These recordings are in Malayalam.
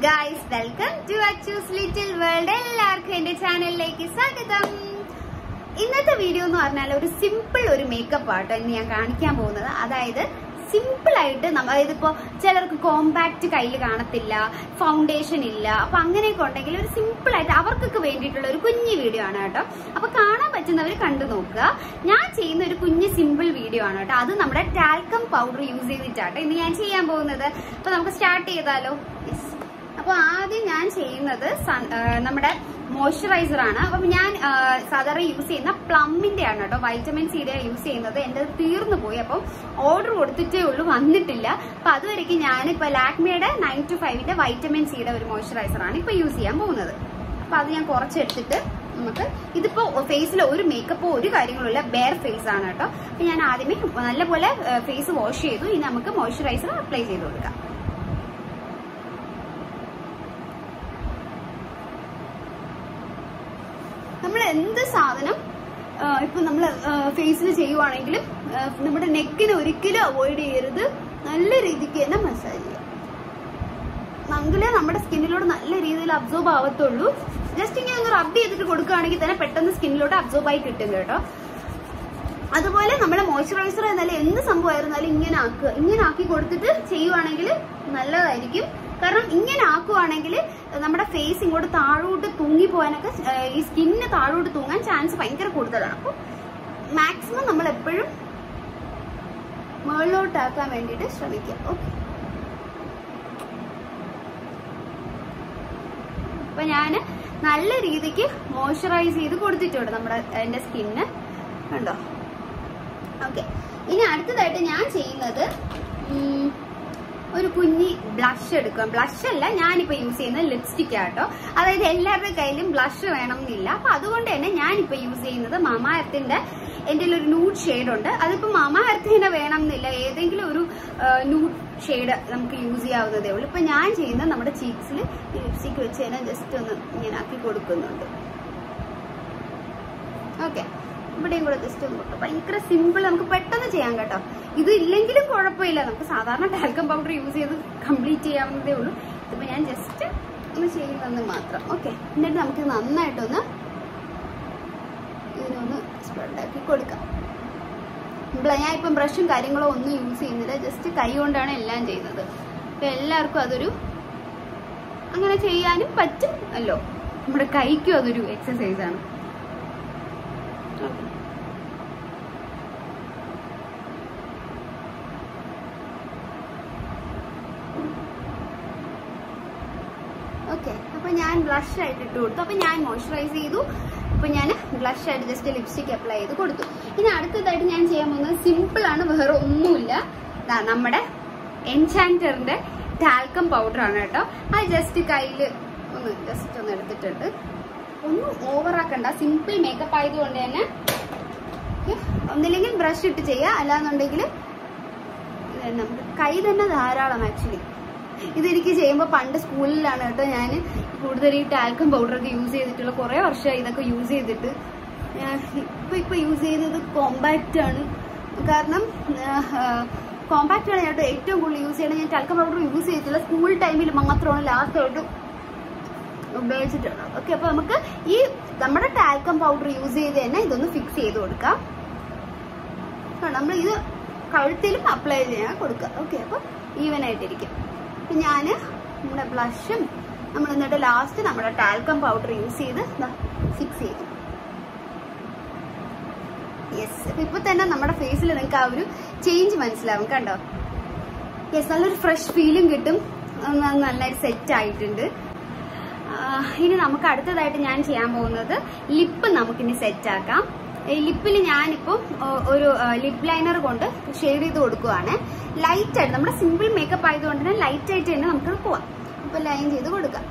guys welcome to Achu's little world എല്ലാവർക്കും എന്റെ ചാനലിലേക്ക് സ്വാഗതം ഇന്നത്തെ വീഡിയോ എന്ന് പറഞ്ഞാൽ ഒരു സിമ്പിൾ ഒരു മേക്കപ്പ് ആട്ടോ ഇന്ന് ഞാൻ കാണിക്കാൻ പോകുന്നത് അതായത് സിമ്പിൾ ആയിട്ട് നമ്മ അതായത് ഇപ്പോ ചിലർക്ക് കോമ്പാക്ട് കയ്യിൽ കാണത്തില്ല ഫൗണ്ടേഷൻ ഇല്ല അപ്പൊ അങ്ങനെയൊക്കെ ഉണ്ടെങ്കിൽ ഒരു സിമ്പിൾ ആയിട്ട് അവർക്കൊക്കെ വേണ്ടിയിട്ടുള്ള ഒരു കുഞ്ഞു വീഡിയോ ആണ് കേട്ടോ അപ്പൊ കാണാൻ പറ്റുന്നവർ കണ്ടു നോക്കുക ഞാൻ ചെയ്യുന്ന ഒരു കുഞ്ഞു സിമ്പിൾ വീഡിയോ ആണ് കേട്ടോ അത് നമ്മുടെ ടാൽക്കം പൗഡർ യൂസ് ചെയ്തിട്ടാട്ടോ ഇന്ന് ഞാൻ ചെയ്യാൻ പോകുന്നത് അപ്പൊ നമുക്ക് സ്റ്റാർട്ട് ചെയ്താലോ യെസ് അപ്പൊ ആദ്യം ഞാൻ ചെയ്യുന്നത് സൺ- ആ, നമ്മുടെ മോയ്സ്ചറൈസർ ആണ് അപ്പം ഞാൻ ആ, സാധാരണ യൂസ് ചെയ്യുന്ന പ്ലമ്മിന്റെ ആണ് കേട്ടോ വൈറ്റമിൻ സിയുടെ യൂസ് ചെയ്യുന്നത് എന്റെ തീർന്നു പോയി അപ്പം ഓർഡർ കൊടുത്തിട്ടേ ഉള്ളൂ വന്നിട്ടില്ല അപ്പൊ അതുവരെയ്ക്ക് ഞാൻ ഇപ്പൊ ലാക്മിയുടെ നയൻ ടു ഫൈവിന്റെ വൈറ്റമിൻ സിയുടെ ഒരു മോയ്സ്ചറൈസർ ആണ് ഇപ്പൊ യൂസ് ചെയ്യാൻ പോകുന്നത് അപ്പൊ അത് ഞാൻ കുറച്ചെടുത്തിട്ട് നമുക്ക് ഇതിപ്പോ ഫേസിൽ ഒരു മേക്കപ്പോ ഒരു കാര്യങ്ങളുമില്ല ബെയർ ഫേസ് ആണ് കേട്ടോ അപ്പൊ ഞാൻ ആദ്യമേ നല്ലപോലെ ഫേസ് വാഷ് ചെയ്തു ഇനി നമുക്ക് മോയ്സ്ചറൈസർ അപ്ലൈ ചെയ്ത് കൊടുക്കാം നമ്മൾ എന്ത് സാധനം ആ, ഇപ്പൊ നമ്മൾ ഫേസിൽ ചെയ്യുവാണെങ്കിലും ആ, നമ്മുടെ നെക്കിനെ ഒരിക്കലും അവോയ്ഡ് ചെയ്യരുത് നല്ല രീതിക്ക് തന്നെ മസാജ് ചെയ്യാം എങ്കിലേ നമ്മുടെ സ്കിന്നിലോട്ട് നല്ല രീതിയിൽ അബ്സോർബ് ആവത്തുള്ളൂ ജസ്റ്റ് ഇങ്ങനെ ഒന്ന് റബ് ചെയ്തിട്ട് കൊടുക്കുകയാണെങ്കിൽ തന്നെ പെട്ടെന്ന് സ്കിന്നിലോട്ട് അബ്സോർബ് ആയി കിട്ടും കേട്ടോ അതുപോലെ നമ്മുടെ മോയ്സ്ചറൈസർ എന്നാലും എന്ത് സംഭവമായിരുന്നാലും ഇങ്ങനെ ആക്കുക ഇങ്ങനെ ആക്കി കൊടുത്തിട്ട് ചെയ്യുവാണെങ്കിൽ നല്ലതായിരിക്കും കാരണം ഇങ്ങനെ ആക്കുവാണെങ്കിൽ നമ്മുടെ ഫേസ് ഇങ്ങോട്ട് താഴോട്ട് തൂങ്ങി പോകാനൊക്കെ ഏഹ്, ഈ സ്കിന്നിന് താഴോട്ട് തൂങ്ങാൻ ചാൻസ് ഭയങ്കര കൂടുതലാണ് അപ്പോൾ മാക്സിമം നമ്മൾ എപ്പോഴും മുകളിലോട്ടാക്കാൻ വേണ്ടിയിട്ട് ശ്രമിക്കുക ഓക്കെ അപ്പൊ ഞാൻ നല്ല രീതിക്ക് മോയ്സ്ചറൈസ് ചെയ്ത് കൊടുത്തിട്ടുണ്ട് നമ്മുടെ എന്റെ സ്കിന്ന് കണ്ടോ ഓക്കെ ഇനി അടുത്തതായിട്ട് ഞാൻ ചെയ്യുന്നത് ഉം, ഒരു കുഞ്ഞി ബ്ലഷ് എടുക്കുക ബ്ലഷ് അല്ല ഞാനിപ്പോ യൂസ് ചെയ്യുന്നത് ലിപ്സ്റ്റിക് ആട്ടോ അതായത് എല്ലാവരുടെ കയ്യിലും ബ്ലഷ് വേണം എന്നില്ല അപ്പൊ അതുകൊണ്ട് തന്നെ ഞാനിപ്പോ യൂസ് ചെയ്യുന്നത് മാമാ എർത്തിന്റെ എന്റെ ഒരു നൂഡ് ഷെയ്ഡ് ഉണ്ട് അതിപ്പോ മാമാ എർത്തിന്റെ വേണം എന്നില്ല ഏതെങ്കിലും ഒരു നൂഡ് ഷെയ്ഡ് നമുക്ക് യൂസ് ചെയ്യാവുന്നതേ ഉള്ളൂ ഇപ്പൊ ഞാൻ ചെയ്യുന്നത് നമ്മുടെ ചീക്സിൽ ലിപ്സ്റ്റിക് വെച്ച് തന്നെ ജസ്റ്റ് ഒന്ന് ഇങ്ങനെ ആക്കി കൊടുക്കുന്നുണ്ട് ഓക്കെ ഇവിടെയും കൂടെ ജസ്റ്റ് ഒന്ന് കൊടുക്കും ഭയങ്കര സിമ്പിൾ നമുക്ക് പെട്ടെന്ന് ചെയ്യാം കേട്ടോ ഇത് ഇല്ലെങ്കിലും കുഴപ്പമില്ല നമുക്ക് സാധാരണ ടാൽക്കം പൗഡർ യൂസ് ചെയ്ത് കംപ്ലീറ്റ് ചെയ്യാവുന്നതേ ഉള്ളൂ ഇതിപ്പോ ഞാൻ ജസ്റ്റ് ഒന്ന് ചെയ്യുന്നെന്ന് മാത്രം ഓക്കെ എന്നിട്ട് നമുക്ക് നന്നായിട്ടൊന്ന് ഇതിനൊന്ന് സ്പ്രെഡാക്കി കൊടുക്കാം ബ്ല- ഞാൻ ഇപ്പം ബ്രഷും കാര്യങ്ങളോ ഒന്നും യൂസ് ചെയ്യുന്നില്ല ജസ്റ്റ് കൈ കൊണ്ടാണ് എല്ലാം ചെയ്യുന്നത് അപ്പൊ എല്ലാവർക്കും അതൊരു അങ്ങനെ ചെയ്യാനും പറ്റും അല്ലോ നമ്മുടെ കൈക്കും അതൊരു എക്സസൈസ് ആണ് ഓക്കെ അപ്പൊ ഞാൻ ബ്ലഷ് ആയിട്ട് ഇട്ട് കൊടുത്തു അപ്പൊ ഞാൻ മോയ്സ്ചറൈസ് ചെയ്തു അപ്പൊ ഞാൻ ബ്ലഷ് ആയിട്ട് ജസ്റ്റ് ലിപ്സ്റ്റിക് അപ്ലൈ ചെയ്ത് കൊടുത്തു ഇനി അടുത്തതായിട്ട് ഞാൻ ചെയ്യാൻ പോകുന്നത് സിമ്പിൾ ആണ് വേറെ ഒന്നുമില്ല ദാ നമ്മുടെ എൻചാൻറ്ററിന്റെ ടാൽക്കം പൗഡർ ആണ് കേട്ടോ അത് ജസ്റ്റ് കയ്യിൽ ഒന്ന് ജസ്റ്റ് ഒന്ന് എടുത്തിട്ടുണ്ട് ഒന്നും ഓവർ ആക്കണ്ട സിമ്പിൾ മേക്കപ്പ് ആയതുകൊണ്ട് തന്നെ okay, ഒന്നില്ലെങ്കിൽ ബ്രഷ് ഇട്ട് ചെയ്യുക അല്ലാന്നുണ്ടെങ്കിൽ ഇത് നമുക്ക് കൈ തന്നെ ധാരാളം ആക്ച്വലി ഇതെനിക്ക് ചെയ്യുമ്പോൾ പണ്ട് സ്കൂളിലാണ് കേട്ടോ ഞാൻ കൂടുതൽ ഈ ടാൽക്കം പൗഡർ ഒക്കെ യൂസ് ചെയ്തിട്ടുള്ള കുറേ വർഷമായി ഇതൊക്കെ യൂസ് ചെയ്തിട്ട് ഞാൻ ഇപ്പൊ ഇപ്പൊ യൂസ് ചെയ്യുന്നത് കോമ്പാക്റ്റ് ആണ് കാരണം കോമ്പാക്റ്റ് ആണ് ഞാൻ ഏറ്റവും കൂടുതൽ യൂസ് ചെയ്യണത് ഞാൻ ടാൽക്കം പൗഡർ യൂസ് ചെയ്തിട്ടുള്ള സ്കൂൾ ടൈമിൽ മാത്രമാണ് ലാസ്റ്റ് ആയിട്ട് ഉപയോഗിച്ചിട്ടുള്ളത് ഓക്കെ അപ്പൊ നമുക്ക് ഈ നമ്മുടെ ടാൽക്കം പൗഡർ യൂസ് ചെയ്ത് തന്നെ ഇതൊന്ന് ഫിക്സ് ചെയ്ത് കൊടുക്കാം നമ്മൾ ഇത് കഴുത്തിലും അപ്ലൈ ചെയ്യാൻ കൊടുക്കുക ഓക്കെ അപ്പൊ ഈവൻ ആയിട്ടിരിക്കും അപ്പൊ ഞാന് നമ്മുടെ ബ്ലഷും നമ്മൾ എന്നിട്ട് ലാസ്റ്റ് നമ്മുടെ ടാൽക്കം പൗഡർ യൂസ് ചെയ്ത് ഫിക്സ് ചെയ്തു യെസ് അപ്പൊ ഇപ്പൊ തന്നെ നമ്മുടെ ഫേസിൽ നിങ്ങൾക്ക് ആ ഒരു ചേഞ്ച് മനസ്സിലാവും കണ്ടോ യെസ് നല്ലൊരു ഫ്രഷ് ഫീലും കിട്ടും ന- നന്നായിട്ട് സെറ്റ് ആയിട്ടുണ്ട് ആ, ഇനി നമുക്ക് അടുത്തതായിട്ട് ഞാൻ ചെയ്യാൻ പോകുന്നത് ലിപ്പ് നമുക്കിനി സെറ്റ് ആക്കാം ഈ ലിപ്പിൽ ഞാനിപ്പം ആ, ഒരു ലിപ്പ് ലൈനർ കൊണ്ട് ഷെയ്ഡ് ചെയ്ത് കൊടുക്കുവാണ് ലൈറ്റ് ആയിട്ട് നമ്മുടെ സിമ്പിൾ മേക്കപ്പ് ആയതുകൊണ്ട് തന്നെ ലൈറ്റ് ആയിട്ട് തന്നെ നമുക്ക് പോവാം അപ്പൊ ലൈൻ ചെയ്ത് കൊടുക്കാം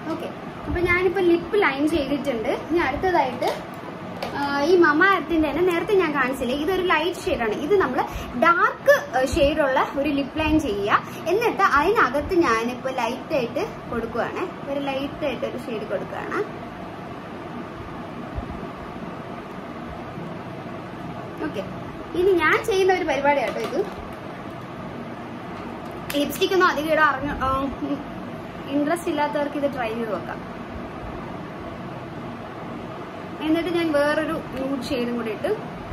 ഓക്കെ അപ്പൊ ഞാനിപ്പോ ലിപ്പ് ലൈൻ ചെയ്തിട്ടുണ്ട് ഇനി അടുത്തതായിട്ട് ആ, ഈ മമ എർത്തിന്റെ തന്നെ നേരത്തെ ഞാൻ കാണിച്ചില്ലേ ഇതൊരു ലൈറ്റ് ഷെയ്ഡാണ് ഇത് നമ്മൾ ഡാർക്ക് ഷെയ്ഡുള്ള ഒരു ലിപ്പ് ലൈൻ ചെയ്യുക എന്നിട്ട് അതിനകത്ത് ഞാനിപ്പോ ലൈറ്റ് ആയിട്ട് കൊടുക്കുവാണ് ഒരു ലൈറ്റ് ആയിട്ട് ഒരു ഷെയ്ഡ് കൊടുക്കുകയാണ് ഓക്കെ ഇനി ഞാൻ ചെയ്യുന്ന ഒരു പരിപാടി കേട്ടോ ഇത് ലിപ്സ്റ്റിക് ഒന്നും അധികം ഇടാൻ അറിഞ്ഞ ഇൻട്രസ്റ്റ് ഇല്ലാത്തവർക്ക് ഇത് ട്രൈ ചെയ്ത് നോക്കാം എന്നിട്ട് ഞാൻ വേറൊരു ന്യൂഡ് ഷെയ്ഡും കൂടി ഇട്ട്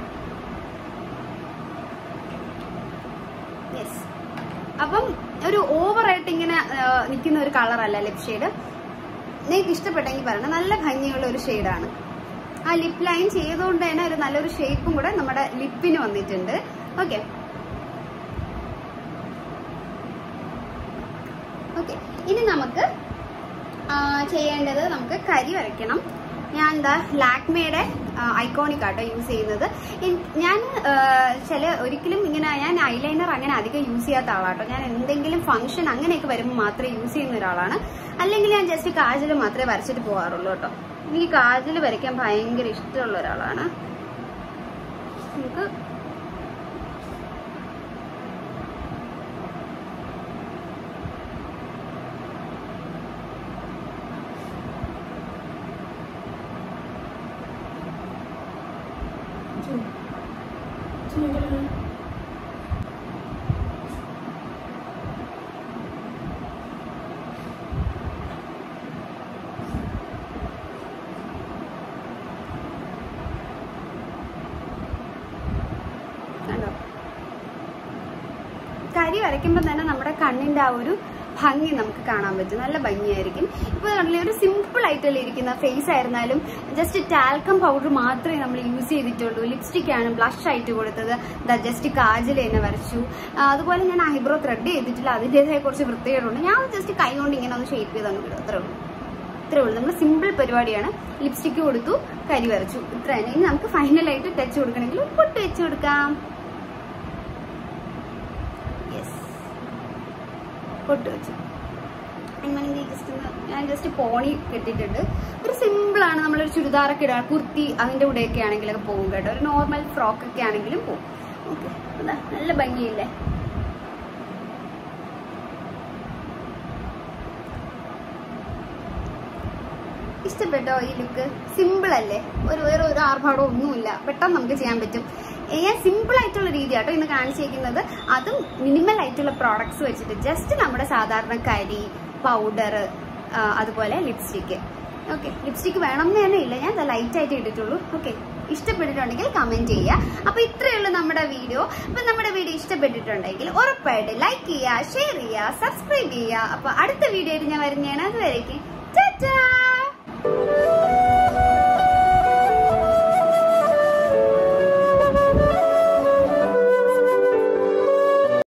യെസ് അപ്പം ഒരു ഓവറായിട്ട് ഇങ്ങനെ നിൽക്കുന്ന ഒരു കളറല്ല ലിപ് ഷെയ്ഡ് നിങ്ങൾക്ക് ഇഷ്ടപ്പെട്ടെങ്കിൽ പറയണം നല്ല ഭംഗിയുള്ള ഒരു ഷെയ്ഡാണ് ആ ലിപ് ലൈൻ ചെയ്തുകൊണ്ട് തന്നെ ഒരു നല്ലൊരു ഷേപ്പും കൂടെ നമ്മുടെ ലിപ്പിന് വന്നിട്ടുണ്ട് ഓക്കെ ഓക്കെ ഇനി നമുക്ക് ആ, ചെയ്യേണ്ടത് നമുക്ക് കരി വരയ്ക്കണം ഞാൻ എന്താ ലാക്മേയുടെ ഐക്കോണിക് ആട്ടോ യൂസ് ചെയ്യുന്നത് എൻ- ഞാൻ ആ, ചില ഒരിക്കലും ഇങ്ങനെ ഞാൻ ഐലൈനർ അങ്ങനെ അധികം യൂസ് ചെയ്യാത്ത ആളാട്ടോ ഞാൻ എന്തെങ്കിലും ഫംഗ്ഷൻ അങ്ങനെയൊക്കെ വരുമ്പോൾ മാത്രമേ യൂസ് ചെയ്യുന്ന ഒരാളാണ് അല്ലെങ്കിൽ ഞാൻ ജസ്റ്റ് കാജൽ മാത്രമേ വരച്ചിട്ട് പോകാറുള്ളൂ കേട്ടോ എനിക്ക് കാജൽ വരയ്ക്കാൻ ഭയങ്കര ഇഷ്ടമുള്ള ഒരാളാണ് നമുക്ക് കണ്ടോ കരി വരയ്ക്കുമ്പോൾ തന്നെ നമ്മുടെ കണ്ണിന്റെ ആ ഒരു ഭംഗി നമുക്ക് കാണാൻ പറ്റും നല്ല ഭംഗിയായിരിക്കും ഇപ്പൊ കണ്ടില്ലേ ഒരു സിമ്പിൾ ആയിട്ടല്ലേ ഇരിക്കുന്ന ഫേസ് ആയിരുന്നാലും ജസ്റ്റ് ടാൽക്കം പൗഡർ മാത്രമേ നമ്മൾ യൂസ് ചെയ്തിട്ടുള്ളൂ ലിപ്സ്റ്റിക് ആണ് ബ്ലഷ് ആയിട്ട് കൊടുത്തത് ദാ ജസ്റ്റ് കാജൽ തന്നെ വരച്ചു ആ, അതുപോലെ ഞാൻ ഐബ്രോ ത്രെഡ് ചെയ്തിട്ടില്ല അതിൻ്റെതായ കുറച്ച് വൃത്തികേടുണ്ട് ഞാൻ ജസ്റ്റ് കൈ കൊണ്ട് ഇങ്ങനെ ഒന്ന് ഷേപ്പ് ചെയ്ത് അങ്ങ് വിടും അത്രേ ഉള്ളൂ ഇത്രേ ഉള്ളൂ നമ്മൾ സിമ്പിൾ പരിപാടിയാണ് ലിപ്സ്റ്റിക്ക് കൊടുത്തു കരി വരച്ചു ഇത്ര തന്നെ ഇനി നമുക്ക് ഫൈനലായിട്ട് ടച്ച് കൊടുക്കണമെങ്കിൽ പൊട്ട് വെച്ച് കൊടുക്കാം യെസ് പൊട്ട് വെച്ചു അങ്ങനെ ജസ്റ്റ് ഒന്ന് ഞാൻ ജസ്റ്റ് പോണി കെട്ടിയിട്ടുണ്ട് ഒരു സിമ്പിൾ ആണ് നമ്മളൊരു ചുരിദാറൊക്കെ ഇടാൻ കുർത്തി അതിന്റെ കൂടെയൊക്കെ ആണെങ്കിലൊക്കെ പോകും കേട്ടോ ഒരു നോർമൽ ഫ്രോക്ക് ഒക്കെ ആണെങ്കിലും പോകും ഓക്കെ നല്ല ഭംഗിയില്ലേ ഇഷ്ടപ്പെട്ടോ ഈ ലുക്ക് സിമ്പിൾ അല്ലേ ഒരു വേറെ ഒരു ആർഭാടം ഒന്നുമില്ല പെട്ടെന്ന് നമുക്ക് ചെയ്യാൻ പറ്റും ഏ, ഞാൻ സിമ്പിൾ ആയിട്ടുള്ള രീതിയാട്ടോ ഇന്ന് കാണിച്ചിരിക്കുന്നത് അതും മിനിമൽ ആയിട്ടുള്ള പ്രോഡക്ട്സ് വെച്ചിട്ട് ജസ്റ്റ് നമ്മുടെ സാധാരണ കരി പൗഡർ അതുപോലെ ലിപ്സ്റ്റിക്ക് ഓക്കെ ലിപ്സ്റ്റിക്ക് വേണം എന്ന് തന്നെ ഇല്ല ഞാൻ ലൈറ്റ് ആയിട്ട് ഇട്ടിട്ടുള്ളൂ ഓക്കെ ഇഷ്ടപ്പെട്ടിട്ടുണ്ടെങ്കിൽ കമന്റ് ചെയ്യുക അപ്പൊ ഇത്രയേ ഉള്ളൂ നമ്മുടെ വീഡിയോ അപ്പൊ നമ്മുടെ വീഡിയോ ഇഷ്ടപ്പെട്ടിട്ടുണ്ടെങ്കിൽ ഉറപ്പായിട്ട് ലൈക്ക് ചെയ്യുക ഷെയർ ചെയ്യുക സബ്സ്ക്രൈബ് ചെയ്യുക അപ്പൊ അടുത്ത വീഡിയോ ആയിട്ട് ഞാൻ വരുന്നതാണ് അതുവരേക്കും ടാറ്റാ